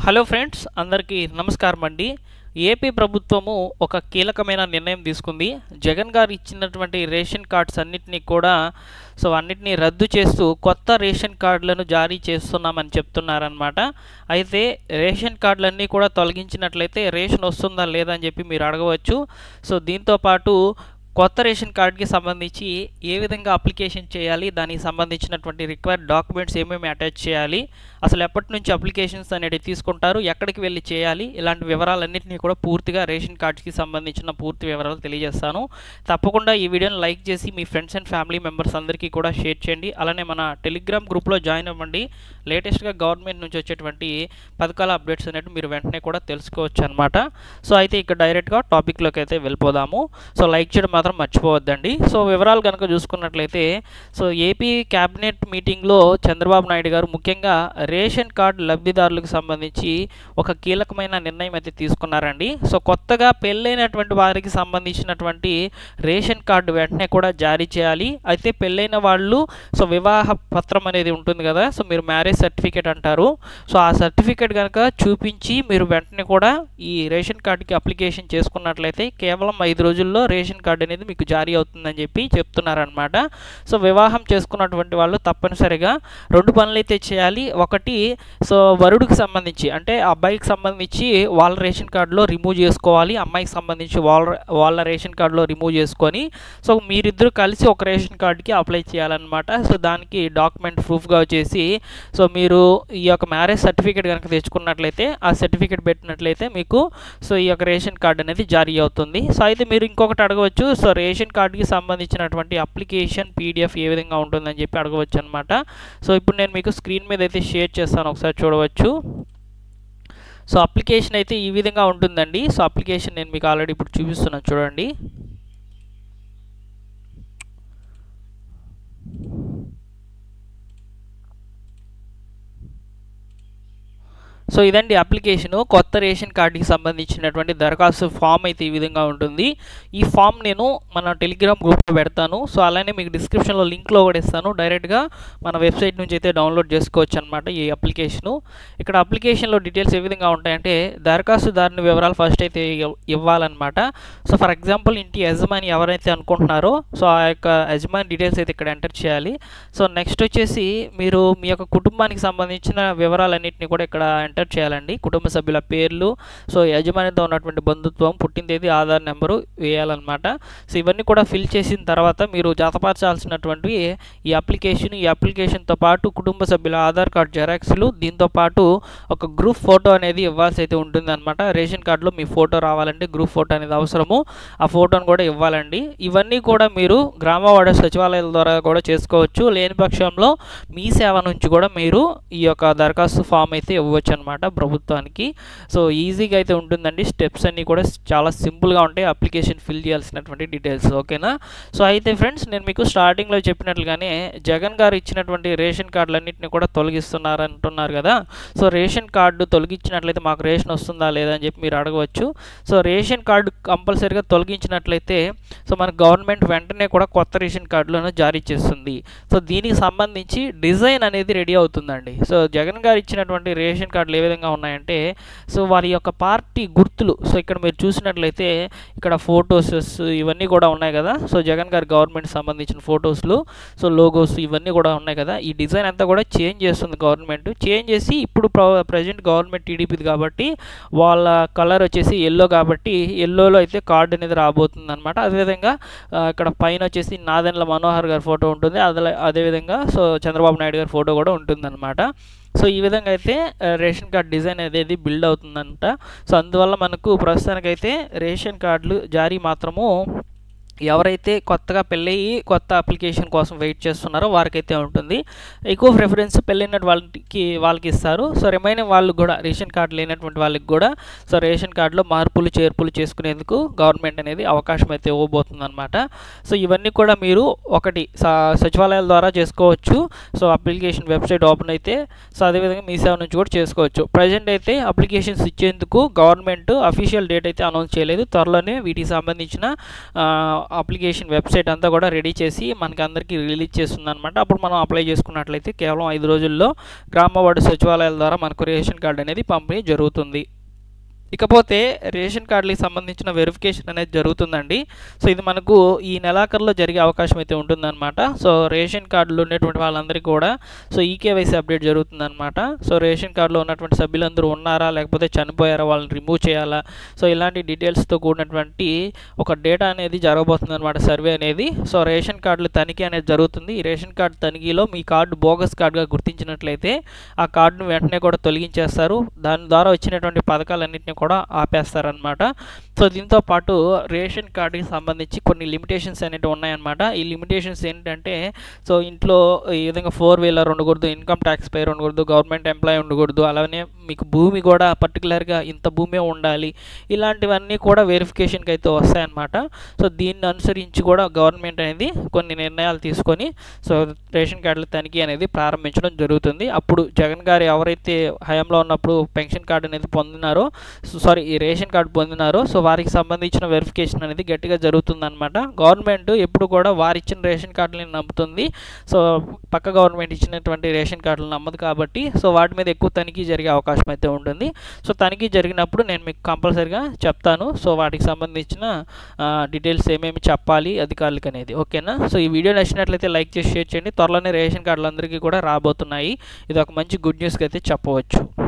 hello friends అందరికీ నమస్కారం అండి ఏపీ ప్రభుత్వము ఒక కీలకమైన నిర్ణయం తీసుకుంది జగన్ గారు ఇచ్చినటువంటి రేషన్ కార్డ్స్ అన్నిటినీ కూడా సో అన్నిటినీ రద్దు చేస్తూ కొత్త రేషన్ కార్డులను జారీ చేస్తున్నామని చెప్తున్నారనమాట అయితే రేషన్ కార్డులన్నీ కూడా తొలగించినట్లయితే రేషన్ వస్తుందా లేదా అని చెప్పి మీరు అడగవచ్చు సో దీంతో పాటు కొత్త రేషన్ కార్డ్కి సంబంధించి ఏ విధంగా అప్లికేషన్ చేయాలి దానికి సంబంధించినటువంటి రిక్వైర్డ్ డాక్యుమెంట్స్ ఏమేమి అటాచ్ చేయాలి అసలు ఎప్పటి నుంచి అప్లికేషన్స్ అనేది తీసుకుంటారు ఎక్కడికి వెళ్ళి చేయాలి ఇలాంటి వివరాలన్నింటినీ కూడా పూర్తిగా రేషన్ కార్డ్స్కి సంబంధించిన పూర్తి వివరాలు తెలియజేస్తాను తప్పకుండా ఈ వీడియోని లైక్ చేసి మీ ఫ్రెండ్స్ అండ్ ఫ్యామిలీ మెంబర్స్ అందరికీ కూడా షేర్ చేయండి అలానే మన టెలిగ్రామ్ గ్రూప్లో జాయిన్ అవ్వండి లేటెస్ట్గా గవర్నమెంట్ నుంచి వచ్చేటువంటి పథకాల అప్డేట్స్ అనేవి మీరు వెంటనే కూడా తెలుసుకోవచ్చు అనమాట సో అయితే ఇక్కడ డైరెక్ట్గా టాపిక్లోకి అయితే వెళ్ళిపోదాము సో లైక్ చేయడం మాత్రం మర్చిపోవద్దండి సో వివరాలు కనుక చూసుకున్నట్లయితే సో ఏపీ క్యాబినెట్ మీటింగ్లో చంద్రబాబు నాయుడు గారు ముఖ్యంగా రేషన్ కార్డు లబ్ధిదారులకు సంబంధించి ఒక కీలకమైన నిర్ణయం అయితే తీసుకున్నారండి సో కొత్తగా పెళ్ళైనటువంటి వారికి సంబంధించినటువంటి రేషన్ కార్డు వెంటనే కూడా జారీ చేయాలి అయితే పెళ్ళైన వాళ్ళు సో వివాహ పత్రం అనేది ఉంటుంది కదా సో మీరు మ్యారేజ్ సర్టిఫికేట్ అంటారు సో ఆ సర్టిఫికేట్ కనుక చూపించి మీరు వెంటనే కూడా ఈ రేషన్ కార్డుకి అప్లికేషన్ చేసుకున్నట్లయితే కేవలం ఐదు రోజుల్లో రేషన్ కార్డు అనేది మీకు జారీ అవుతుందని చెప్పి చెప్తున్నారనమాట సో వివాహం చేసుకున్నటువంటి వాళ్ళు తప్పనిసరిగా రెండు పనులు అయితే చేయాలి ఒకటి సో వరుడికి సంబంధించి అంటే అబ్బాయికి సంబంధించి వాళ్ళ రేషన్ కార్డులో రిమూవ్ చేసుకోవాలి అమ్మాయికి సంబంధించి వాళ్ళ వాళ్ళ రేషన్ కార్డులో రిమూవ్ చేసుకొని సో మీరిద్దరు కలిసి ఒక రేషన్ కార్డుకి అప్లై చేయాలన్నమాట సో దానికి డాక్యుమెంట్ ప్రూఫ్గా వచ్చేసి సో మీరు ఈ యొక్క మ్యారేజ్ సర్టిఫికేట్ కనుక తెచ్చుకున్నట్లయితే ఆ సర్టిఫికేట్ పెట్టినట్లయితే మీకు సో ఈ యొక్క రేషన్ కార్డు అనేది జారీ అవుతుంది సో అయితే మీరు ఇంకొకటి అడగవచ్చు సో రేషన్ కార్డుకి సంబంధించినటువంటి అప్లికేషన్ పీడిఎఫ్ ఏ విధంగా ఉంటుందని చెప్పి అడగవచ్చు అనమాట సో ఇప్పుడు నేను మీకు స్క్రీన్ మీద అయితే షేర్ చేస్తాను ఒకసారి చూడవచ్చు సో అప్లికేషన్ అయితే ఈ విధంగా ఉంటుందండి సో అప్లికేషన్ నేను మీకు ఆల్రెడీ ఇప్పుడు చూపిస్తున్నాను చూడండి సో ఇదండి అప్లికేషను కొత్త రేషన్ కార్డుకి సంబంధించినటువంటి దరఖాస్తు ఫామ్ అయితే ఈ విధంగా ఉంటుంది ఈ ఫామ్ నేను మన టెలిగ్రామ్ గ్రూప్లో పెడతాను సో అలానే మీకు డిస్క్రిప్షన్లో లింక్లో కూడా ఇస్తాను డైరెక్ట్గా మన వెబ్సైట్ నుంచి అయితే డౌన్లోడ్ చేసుకోవచ్చు అనమాట ఈ అప్లికేషను ఇక్కడ అప్లికేషన్లో డీటెయిల్స్ ఏ విధంగా ఉంటాయంటే దరఖాస్తుదారుని వివరాలు ఫస్ట్ అయితే ఇవ్వాలన్నమాట సో ఫర్ ఎగ్జాంపుల్ ఇంటి యజమాని ఎవరైతే అనుకుంటున్నారో సో ఆ యొక్క యజమాని డీటెయిల్స్ అయితే ఇక్కడ ఎంటర్ చేయాలి సో నెక్స్ట్ వచ్చేసి మీరు మీ యొక్క కుటుంబానికి సంబంధించిన వివరాలన్నింటినీ కూడా ఇక్కడ ఎంటర్ చేయాలండి కుటుంబ సభ్యుల పేర్లు సో యజమానితో ఉన్నటువంటి బంధుత్వం పుట్టిన తేదీ ఆధార్ నెంబరు వేయాలన్నమాట సో ఇవన్నీ కూడా ఫిల్ చేసిన తర్వాత మీరు జతపరచాల్సినటువంటి ఈ అప్లికేషన్ ఈ అప్లికేషన్తో పాటు కుటుంబ సభ్యుల ఆధార్ కార్డ్ జెరాక్స్లు దీంతో పాటు ఒక గ్రూప్ ఫోటో అనేది ఇవ్వాల్సి అయితే ఉంటుందన్నమాట రేషన్ కార్డులో మీ ఫోటో రావాలంటే గ్రూప్ ఫోటో అనేది అవసరము ఆ ఫోటోను కూడా ఇవ్వాలండి ఇవన్నీ కూడా మీరు గ్రామ వార్డు సచివాలయాల ద్వారా కూడా చేసుకోవచ్చు లేని పక్షంలో మీ సేవ నుంచి కూడా మీరు ఈ యొక్క దరఖాస్తు ఫామ్ అయితే ఇవ్వచ్చు అనమాట ప్రభుత్వానికి సో ఈజీగా అయితే ఉంటుందండి స్టెప్స్ అన్నీ కూడా చాలా సింపుల్గా ఉంటాయి అప్లికేషన్ ఫిల్ చేయాల్సినటువంటి డీటెయిల్స్ ఓకేనా సో అయితే ఫ్రెండ్స్ నేను మీకు స్టార్టింగ్లో చెప్పినట్లుగానే జగన్ గారు ఇచ్చినటువంటి రేషన్ కార్డులన్నింటినీ కూడా తొలగిస్తున్నారు అంటున్నారు కదా సో రేషన్ కార్డు తొలగించినట్లయితే మాకు రేషన్ వస్తుందా లేదా అని చెప్పి మీరు అడగవచ్చు సో రేషన్ కార్డు కంపల్సరీగా తొలగించినట్లయితే సో మన గవర్నమెంట్ వెంటనే కూడా కొత్త రేషన్ కార్డులను జారీ చేస్తుంది సో దీనికి సంబంధించి డిజైన్ అనేది రెడీ అవుతుందండి సో జగన్ గారు ఇచ్చినటువంటి రేషన్ కార్డులు ఏ విధంగా ఉన్నాయంటే సో వారి యొక్క పార్టీ గుర్తులు సో ఇక్కడ మీరు చూసినట్లయితే ఇక్కడ ఫొటోస్ ఇవన్నీ కూడా ఉన్నాయి కదా సో జగన్ గారి గవర్నమెంట్ సంబంధించిన ఫొటోస్లు సో లోగోస్ ఇవన్నీ కూడా ఉన్నాయి కదా ఈ డిజైన్ అంతా కూడా చేంజ్ చేస్తుంది గవర్నమెంట్ చేంజ్ చేసి ఇప్పుడు ప్రజెంట్ గవర్నమెంట్ టీడీపీది కాబట్టి వాళ్ళ కలర్ వచ్చేసి ఎల్లో కాబట్టి ఎల్లోలో అయితే కార్డు అనేది రాబోతుంది అనమాట అదేవిధంగా ఇక్కడ పైన వచ్చేసి నాదెండ్ల మనోహర్ గారి ఫోటో ఉంటుంది అదే అదేవిధంగా సో చంద్రబాబు నాయుడు గారి ఫోటో కూడా ఉంటుందన్నమాట సో ఈ విధంగా అయితే రేషన్ కార్డ్ డిజైన్ అనేది బిల్డ్ అవుతుందంట సో అందువల్ల మనకు ప్రస్తుతానికైతే రేషన్ కార్డులు జారీ మాత్రము ఎవరైతే కొత్తగా పెళ్ళయి కొత్త అప్లికేషన్ కోసం వెయిట్ చేస్తున్నారో వారికైతే ఉంటుంది ఎక్కువ ప్రిఫరెన్స్ పెళ్ళైన వాళ్ళకి వాళ్ళకి ఇస్తారు సో రిమైనింగ్ వాళ్ళు కూడా రేషన్ కార్డు లేనటువంటి వాళ్ళకి కూడా సో రేషన్ కార్డులో మార్పులు చేర్పులు చేసుకునేందుకు గవర్నమెంట్ అనేది అవకాశం అయితే ఇవ్వబోతుంది అనమాట సో ఇవన్నీ కూడా మీరు ఒకటి సచివాలయాల ద్వారా చేసుకోవచ్చు సో అప్లికేషన్ వెబ్సైట్ ఓపెన్ అయితే సో అదేవిధంగా మీ సేవ నుంచి కూడా చేసుకోవచ్చు ప్రజెంట్ అయితే అప్లికేషన్స్ ఇచ్చేందుకు గవర్నమెంట్ అఫీషియల్ డేట్ అయితే అనౌన్స్ చేయలేదు త్వరలోనే వీటికి సంబంధించిన అప్లికేషన్ వెబ్సైట్ అంతా కూడా రెడీ చేసి మనకి అందరికీ రిలీజ్ చేస్తుంది అనమాట అప్పుడు మనం అప్లై చేసుకున్నట్లయితే కేవలం ఐదు రోజుల్లో గ్రామ వార్డు సచివాలయాల ద్వారా మనకు రేషన్ కార్డు అనేది పంపిణీ జరుగుతుంది ఇకపోతే రేషన్ కార్డులకు సంబంధించిన వెరిఫికేషన్ అనేది జరుగుతుందండి సో ఇది మనకు ఈ నెలాఖరులో జరిగే అవకాశం అయితే ఉంటుందన్నమాట సో రేషన్ కార్డులో ఉన్నటువంటి వాళ్ళందరికీ కూడా సో ఈకేవైసీ అప్డేట్ జరుగుతుందన్నమాట సో రేషన్ కార్డులో ఉన్నటువంటి సభ్యులందరూ ఉన్నారా లేకపోతే చనిపోయారా వాళ్ళని రిమూవ్ చేయాలా సో ఇలాంటి డీటెయిల్స్తో కూడినటువంటి ఒక డేటా అనేది జరగబోతుంది అనమాట సర్వే అనేది సో రేషన్ కార్డులు తనిఖీ అనేది జరుగుతుంది ఈ రేషన్ కార్డు తనిఖీలో మీ కార్డు బోగస్ కార్డుగా గుర్తించినట్లయితే ఆ కార్డును వెంటనే కూడా తొలగించేస్తారు దాని ద్వారా వచ్చినటువంటి పథకాలన్నింటినీ కూడా ఆపేస్తారనమాట సో దీంతో పాటు రేషన్ కార్డుకి సంబంధించి కొన్ని లిమిటేషన్స్ అనేవి ఉన్నాయన్నమాట ఈ లిమిటేషన్స్ ఏంటంటే సో ఇంట్లో ఈ విధంగా ఫోర్ వీలర్ ఉండకూడదు ఇన్కమ్ ట్యాక్స్ పేరు ఉండకూడదు గవర్నమెంట్ ఎంప్లాయీ ఉండకూడదు అలానే మీకు భూమి కూడా పర్టికులర్గా ఇంత భూమే ఉండాలి ఇలాంటివన్నీ కూడా వెరిఫికేషన్కి అయితే వస్తాయన్నమాట సో దీన్ని అనుసరించి కూడా గవర్నమెంట్ అనేది కొన్ని నిర్ణయాలు తీసుకొని సో రేషన్ కార్డుల తనిఖీ అనేది ప్రారంభించడం జరుగుతుంది అప్పుడు జగన్ గారు ఎవరైతే హయాంలో ఉన్నప్పుడు పెన్షన్ కార్డు అనేది పొందినారో సారీ ఈ రేషన్ కార్డు పొందినారో సో వారికి సంబంధించిన వెరిఫికేషన్ అనేది గట్టిగా జరుగుతుందన్నమాట గవర్నమెంట్ ఎప్పుడు కూడా వారు ఇచ్చిన రేషన్ కార్డులని నమ్ముతుంది సో పక్క గవర్నమెంట్ ఇచ్చినటువంటి రేషన్ కార్డులు నమ్మదు కాబట్టి సో వాటి మీద ఎక్కువ తనిఖీ జరిగే అవకాశం అయితే ఉంటుంది సో తనిఖీ జరిగినప్పుడు నేను మీకు కంపల్సరిగా చెప్తాను సో వాటికి సంబంధించిన డీటెయిల్స్ ఏమేమి చెప్పాలి అధికారులకు అనేది ఓకేనా సో ఈ వీడియో నచ్చినట్లయితే లైక్ చేసి షేర్ చేయండి త్వరలోనే రేషన్ కార్డులు అందరికీ కూడా రాబోతున్నాయి ఇది ఒక మంచి గుడ్ న్యూస్కి అయితే చెప్పవచ్చు